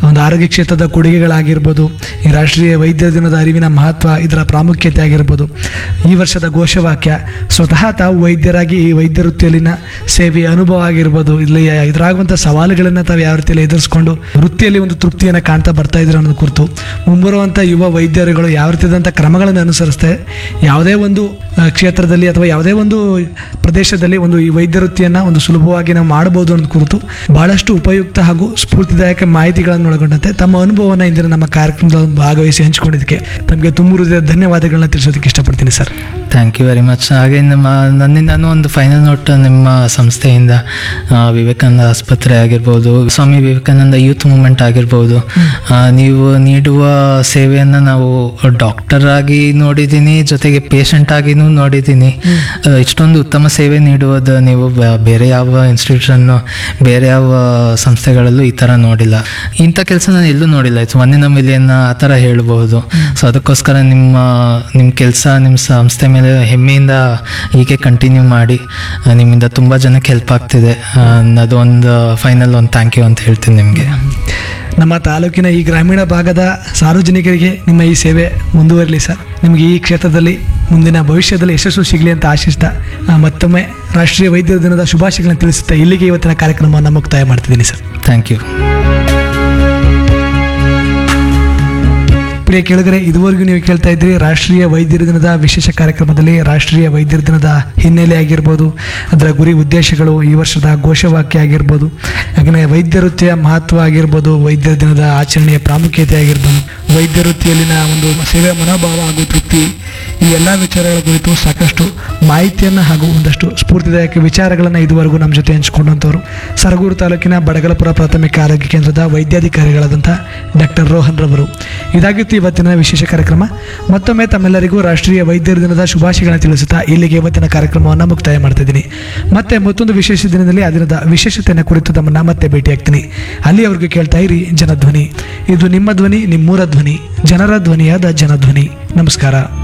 ಒಂದು ಆರೋಗ್ಯ ಕ್ಷೇತ್ರದ ಕೊಡುಗೆಗಳಾಗಿರ್ಬೋದು ಈ ರಾಷ್ಟ್ರೀಯ ವೈದ್ಯ ದಿನದ ಅರಿವಿನ ಮಹತ್ವ ಇದರ ಪ್ರಾಮುಖ್ಯತೆ ಆಗಿರ್ಬೋದು ಈ ವರ್ಷದ ಘೋಷವಾಕ್ಯ ಸ್ವತಃ ತಾವು ವೈದ್ಯರಾಗಿ ಈ ವೈದ್ಯ ವೃತ್ತಿಯಲ್ಲಿನ ಸೇವೆಯ ಅನುಭವ ಆಗಿರ್ಬೋದು ಇಲ್ಲಿ ಎದುರಾಗುವಂಥ ಸವಾಲುಗಳನ್ನು ತಾವು ಯಾವ ರೀತಿಯಲ್ಲಿ ಎದುರಿಸ್ಕೊಂಡು ವೃತ್ತಿಯಲ್ಲಿ ಒಂದು ತೃಪ್ತಿಯನ್ನು ಕಾಣ್ತಾ ಬರ್ತಾ ಇದ್ರು ಅನ್ನೋದು ಕುರಿತು ಮುಂಬರುವಂಥ ಯುವ ವೈದ್ಯರುಗಳು ಯಾವ ರೀತಿಯಾದಂಥ ಕ್ರಮಗಳನ್ನು ಅನುಸರಿಸ್ತಾರೆ ಯಾವುದೇ ಒಂದು ಆ, ಕ್ಷೇತ್ರದಲ್ಲಿ ಅಥವಾ ಯಾವುದೇ ಒಂದು ಪ್ರದೇಶದಲ್ಲಿ ಒಂದು ಈ ವೈದ್ಯ ವೃತ್ತಿಯನ್ನು ಒಂದು ಸುಲಭವಾಗಿ ನಾವು ಮಾಡಬಹುದು ಅನ್ನೋದು ಕುರಿತು ಬಹಳಷ್ಟು ಉಪಯುಕ್ತ ಹಾಗೂ ಸ್ಫೂರ್ತಿದಾಯಕ ಮಾಹಿತಿಗಳನ್ನು ಒಳಗೊಂಡಂತೆ ತಮ್ಮ ಅನುಭವವನ್ನು ಇಂದಿನ ನಮ್ಮ ಕಾರ್ಯಕ್ರಮದಲ್ಲಿ ಭಾಗವಹಿಸಿ ಹಂಚಿಕೊಂಡಿದ್ದಕ್ಕೆ ತಮಗೆ ತುಂಬ ಹೃದಯದ ಧನ್ಯವಾದಗಳನ್ನ ತಿಳಿಸೋದಕ್ಕೆ ಇಷ್ಟಪಡ್ತೀನಿ sir thank you very much ಹಾಗೆ ನಿಮ್ಮ ನನ್ನಿಂದನೂ ಒಂದು ಫೈನಲ್ ನೋಟ್ ನಿಮ್ಮ ಸಂಸ್ಥೆಯಿಂದ ಆ, ವಿವೇಕಾನಂದ ಆಸ್ಪತ್ರೆ ಆಗಿರ್ಬೋದು ಸ್ವಾಮಿ ವಿವೇಕಾನಂದ ಯೂತ್ ಮೂವ್ಮೆಂಟ್ ಆಗಿರ್ಬೋದು ಆ, ನೀವು ನೀಡುವ ಸೇವೆಯನ್ನು ನಾವು ಡಾಕ್ಟರ್ ಆಗಿ ನೋಡಿದ್ದೀನಿ ಜೊತೆಗೆ ಪೇಷಂಟ್ ಆಗಿನೂ ನೋಡಿದ್ದೀನಿ ಆ, ಇಷ್ಟೊಂದು ಉತ್ತಮ ಸೇವೆ ನೀಡುವುದು ನೀವು ಬ- ಬೇರೆ ಯಾವ ಇನ್ಸ್ಟಿಟ್ಯೂಷನ್ನು ಬೇರೆ ಯಾವ ಸಂಸ್ಥೆಗಳಲ್ಲೂ ಈ ಥರ ನೋಡಿಲ್ಲ ಇಂಥ ಕೆಲಸ ನಾನು ಎಲ್ಲೂ ನೋಡಿಲ್ಲ ಇಟ್ಸ್ ಒನ್ ಇನ್ ಮಿಲಿಯನ್ ಆ ಥರ ಹೇಳ್ಬಹುದು ಸೊ ಅದಕ್ಕೋಸ್ಕರ ನಿಮ್ಮ ನಿಮ್ಮ ಕೆಲಸ ನಿಮ್ಮ ಸಂಸ್ಥೆ ಮೇಲೆ ಹೆಮ್ಮೆಯಿಂದ ಹೀಗೆ ಕಂಟಿನ್ಯೂ ಮಾಡಿ ಆ, ನಿಮ್ಮಿಂದ ತುಂಬ ಜನಕ್ಕೆ ಹೆಲ್ಪ್ ಆಗ್ತಿದೆ ಆ, ಅದೊಂದು ಫೈನಲ್ ಒಂದು ಥ್ಯಾಂಕ್ ಯು ಅಂತ ಹೇಳ್ತೀನಿ ನಿಮಗೆ ನಮ್ಮ ತಾಲೂಕಿನ ಈ ಗ್ರಾಮೀಣ ಭಾಗದ ಸಾರ್ವಜನಿಕರಿಗೆ ನಿಮ್ಮ ಈ ಸೇವೆ ಮುಂದುವರಲಿ ಸರ್ ನಿಮಗೆ ಈ ಕ್ಷೇತ್ರದಲ್ಲಿ ಮುಂದಿನ ಭವಿಷ್ಯದಲ್ಲಿ ಯಶಸ್ಸು ಸಿಗಲಿ ಅಂತ ಆಶಿಸ್ತಾ ಆ, ಮತ್ತೊಮ್ಮೆ ರಾಷ್ಟ್ರೀಯ ವೈದ್ಯರ ದಿನದ ಶುಭಾಶಯಗಳನ್ನು ತಿಳಿಸುತ್ತಾ ಇಲ್ಲಿಗೆ ಇವತ್ತಿನ ಕಾರ್ಯಕ್ರಮವನ್ನು ಮುಕ್ತಾಯ ಮಾಡ್ತಿದ್ದೀನಿ ಸರ್ ಥ್ಯಾಂಕ್ ಯು ಪ್ರಿಯ ಕೇಳಿದರೆ ಇದುವರೆಗೂ ನೀವು ಕೇಳ್ತಾ ಇದ್ರಿ ರಾಷ್ಟ್ರೀಯ ವೈದ್ಯರ ದಿನದ ವಿಶೇಷ ಕಾರ್ಯಕ್ರಮದಲ್ಲಿ ರಾಷ್ಟ್ರೀಯ ವೈದ್ಯರ ದಿನದ ಹಿನ್ನೆಲೆ ಆಗಿರ್ಬೋದು ಅದರ ಗುರಿ ಉದ್ದೇಶಗಳು ಈ ವರ್ಷದ ಘೋಷವಾಕ್ಯ ಆಗಿರ್ಬೋದು ಹಾಗೆಯೇ ವೈದ್ಯ ವೃತ್ತಿಯ ಮಹತ್ವ ಆಗಿರ್ಬೋದು ವೈದ್ಯರ ದಿನದ ಆಚರಣೆಯ ಪ್ರಾಮುಖ್ಯತೆ ಆಗಿರ್ಬೋದು ವೈದ್ಯ ವೃತ್ತಿಯಲ್ಲಿನ ಒಂದು ಸೇವೆಯ ಮನೋಭಾವ ಹಾಗೂ ತೃಪ್ತಿ ಈ ಎಲ್ಲ ವಿಚಾರಗಳ ಕುರಿತು ಸಾಕಷ್ಟು ಮಾಹಿತಿಯನ್ನು ಹಾಗೂ ಒಂದಷ್ಟು ಸ್ಫೂರ್ತಿದಾಯಕ ವಿಚಾರಗಳನ್ನು ಇದುವರೆಗೂ ನಮ್ಮ ಜೊತೆ ಹಂಚಿಕೊಂಡಂಥವ್ರು ಸರಗೂರು ತಾಲೂಕಿನ ಬಡಗಲಪುರ ಪ್ರಾಥಮಿಕ ಆರೋಗ್ಯ ಕೇಂದ್ರದ ವೈದ್ಯಾಧಿಕಾರಿಗಳಾದಂಥ ಡಾಕ್ಟರ್ ರೋಹನ್ ರವರು ಇದಾಗಿತ್ತು ಇವತ್ತಿನ ವಿಶೇಷ ಕಾರ್ಯಕ್ರಮ ಮತ್ತೊಮ್ಮೆ ತಮ್ಮೆಲ್ಲರಿಗೂ ರಾಷ್ಟ್ರೀಯ ವೈದ್ಯರ ದಿನದ ಶುಭಾಶಯಗಳನ್ನು ತಿಳಿಸುತ್ತಾ ಇಲ್ಲಿಗೆ ಇವತ್ತಿನ ಕಾರ್ಯಕ್ರಮವನ್ನು ಮುಕ್ತಾಯ ಮಾಡ್ತಾ ಇದ್ದೀನಿ ಮತ್ತೆ ಮತ್ತೊಂದು ವಿಶೇಷ ದಿನದಲ್ಲಿ ಆ ದಿನದ ವಿಶೇಷತೆಯನ್ನು ಕುರಿತು ತಮ್ಮನ್ನ ಮತ್ತೆ ಭೇಟಿಯಾಗ್ತೀನಿ ಅಲ್ಲಿಯವರೆಗೂ ಕೇಳ್ತಾ ಇರಿ ಜನಧ್ವನಿ ಇದು ನಿಮ್ಮ ಧ್ವನಿ ನಿಮ್ಮೂರ ಧ್ವನಿ ಜನರ ಧ್ವನಿಯಾದ ಜನಧ್ವನಿ ನಮಸ್ಕಾರ